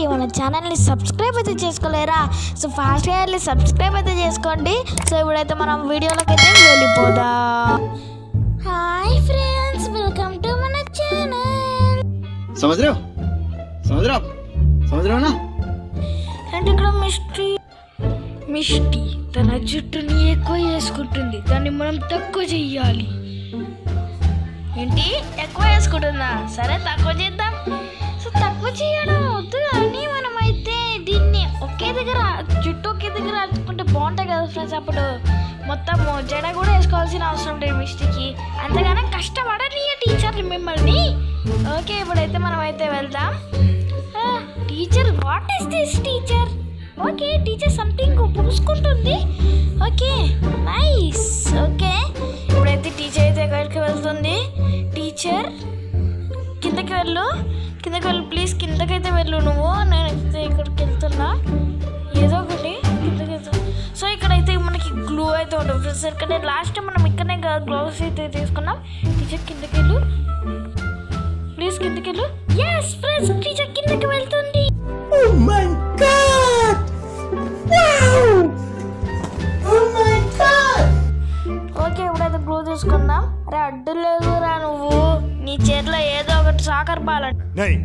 మన ఛానల్ని సబ్స్క్రైబ్ అయితే చేసుకోలేరా సో ఫాస్ట్గా వెళ్ళి సబ్స్క్రైబ్ అయితే చేసుకోండి సో ఇప్పుడైతే మనం వీడియోలోకి అయితే వెళ్ళిపోదాం హాయ్ ఫ్రెండ్స్ వెల్కమ్ టు మన ఛానల్ समझ रहे हो समझ रहे हो आप समझ रहे हो ना అంటే ఇక్కడ మిస్టీ మిస్టీ తన జుట్టుని ఎక్కువ చేసుకుంటుంది దాన్ని మనం తక్కువ చెయ్యాలి ఏంటి ఎక్కువ వేసుకుంటుందా సరే తక్కువ చేద్దాం సో తక్కువ చేయడం వద్దు కానీ మనం అయితే దీన్ని ఒకే దగ్గర జుట్టు ఒకే దగ్గర అతుకుంటే బాగుంటాయి కదా ఫ్రెండ్స్ అప్పుడు మొత్తం జడ కూడా వేసుకోవాల్సిన అవసరం లేదు మిస్టీకి అంతగానో కష్టపడని టీచర్ మిమ్మల్ని ఓకే ఇప్పుడైతే మనం అయితే వెళ్దాం teacher what is this teacher okay teacher something పూసుకుంటుంది ఓకే నైస్ ఓకే ఇప్పుడైతే టీచర్ అయితే ఎక్కడికి వెళ్తుంది టీచర్ కిందకి వెళ్ళు కిందకి వెళ్ళు ప్లీజ్ కిందకైతే వెళ్ళు నువ్వు నేను అయితే ఇక్కడికి వెళ్తున్నా ఏదో ఒకటి కిందకి వెళ్తున్నా సో ఇక్కడైతే మనకి గ్లూ అయితే ఉంటుంది ఫ్రెండ్స్ ఇక్కడ లాస్ట్ మనం ఇక్కడనే గ్లోవ్స్ అయితే తీసుకున్నాం టీచర్ కిందకి వెళ్ళు ప్లీజ్ కిందకి వెళ్ళు ఎస్ ఫ్రెండ్స్ టీచర్ కిందకి వెళ్తుంది Oh my god! Wow! Oh my god! Okay ఇప్పుడైతే గ్లూ తీసుకుందాం అరే అడ్డు లేదురా నువ్వు నీ చేతిలో ఏదో ఒకటి సాకర్ పాలంట नहीं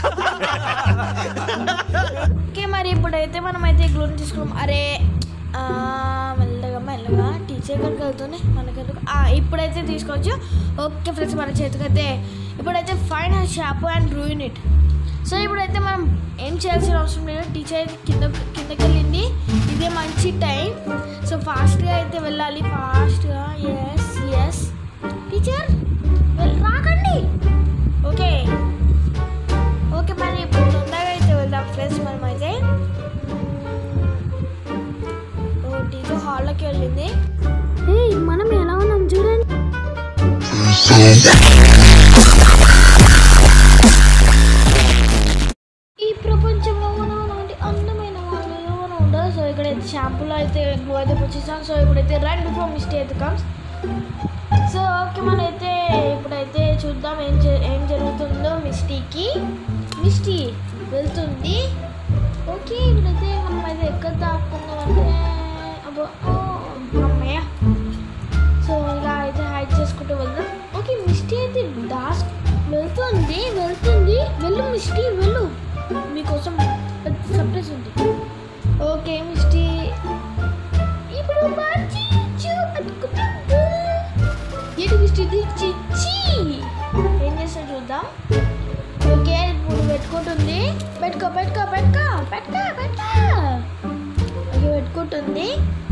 ఓకే మరి ఇప్పుడైతే మనం అయితే గ్లూని తీసుకున్నాం అరే ఆ, మెల్లగా మెల్లగా టీచర్ గారికి వెళ్తుంది మనకెందుకు ఆ, ఇప్పుడైతే తీసుకోవచ్చు ఓకే ఫ్రెండ్స్ మన చేతికైతే ఇప్పుడైతే final shop and ruin it so ఇప్పుడైతే మనం ఏం చేయాల్సిన అవసరం లేదు టీచర్ అయితే కింద కిందకి వెళ్ళింది ఇదే మంచి టైం సో ఫాస్ట్గా అయితే వెళ్ళాలి ఫాస్ట్గా ఎస్ ఎస్ టీచర్ రాకండి ఓకే ఓకే మరి ఇప్పుడు తొందరగా అయితే వెళ్దాం ఫ్రెండ్స్ మనం అయితే ఓ టీచర్ హాల్లోకి వెళ్ళింది ఏయ్ మనం ఎలా ఉన్నాం చూడండి ఈ ప్రపంచంలో మనం అలాంటి అందమైన వాళ్ళు ఎవరు ఉండదు సో ఇక్కడైతే షాంపూలో అయితే గ్లో అయితే వచ్చేసాం సో ఇప్పుడైతే రన్ బిఫోర్ మిస్టేక్ అయితే కమ్స్ సో ఓకే మనైతే ఇప్పుడైతే చూద్దాం ఏం జ- ఏం జరుగుతుందో మిస్టీకి మిస్టీ వెళ్తుంది ఓకే ఇప్పుడైతే మనం అయితే ఎక్కడ దాక్కుందామంటే అబ్బో ఓ, అమ్మయ్య సో ఇలా అయితే హైడ్ చేసుకుంటూ వెళ్దాం ఓకే మిస్టీ అయితే దాస్ వెళ్తుంది వెళ్తుంది వెళ్ళు మిస్టీ వెళ్ళు మీకోసం పెద్ద సర్ప్రైజ్ ఉంది ఓకే మిస్టీ ఇప్పుడు మార్చిచ్చు అతుకుతుంది ఏంటి మిస్టీ ఇది చిచ్చి ఏం చేస్తా చూద్దాం ఓకే ఇప్పుడు పెట్టుకుంటుంది పెట్టుకో పెట్టుకో పెట్టుకో పెట్టుకో పెట్టుకో ఓకే పెట్టుకుంటుంది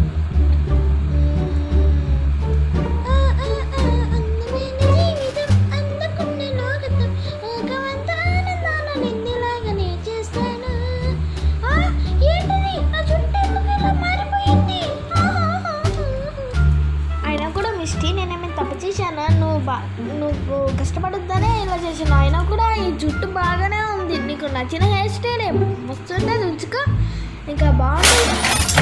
ఆ, ఆ, ఆ, అందమైన జీవితం, అందకున్న లోకతం, లోకమంతా ఆనందాల నిందిలాగానే చేస్తాను. ఆ, ఏంటిది? నా జుట్టు ఎందుకు ఇలా మారిపోయింది? ఆ, ఆ, ఆ. అయినా కూడా మిస్టీ నేనేమైనా తప్పు చేశానా నువ్వు బా నువ్వు కష్టపడొద్దనే ఇలా చేసాను అయినా కూడా ఈ జుట్టు బాగానే ఉంది నీకు నచ్చిన హెయిర్ స్టైలే మస్తుంటుంది ఉంచుకో ఇంకా బాగుంటుంది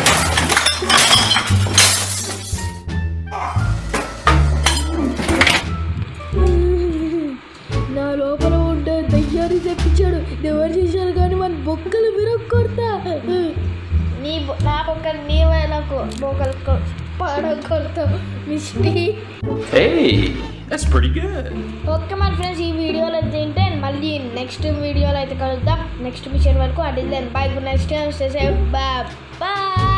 నా లోపల ఉండే దయ్యాన్ని తెప్పించాడు ఎవరు చేశారు కానీ మన బొక్కలు విరగొడతా నీ బొ- నా బొక్కలు నీ నాకు బొక్కలు పడగొడతావు Misty Hey, that's pretty good. Okay మన ఫ్రెండ్స్ ఈ వీడియోలో అయితే ఏంటే మళ్ళీ నెక్స్ట్ వీడియోలో అయితే కలుద్దాం నెక్స్ట్ మిషన్ వరకు అడిల్ then bye good next bye bye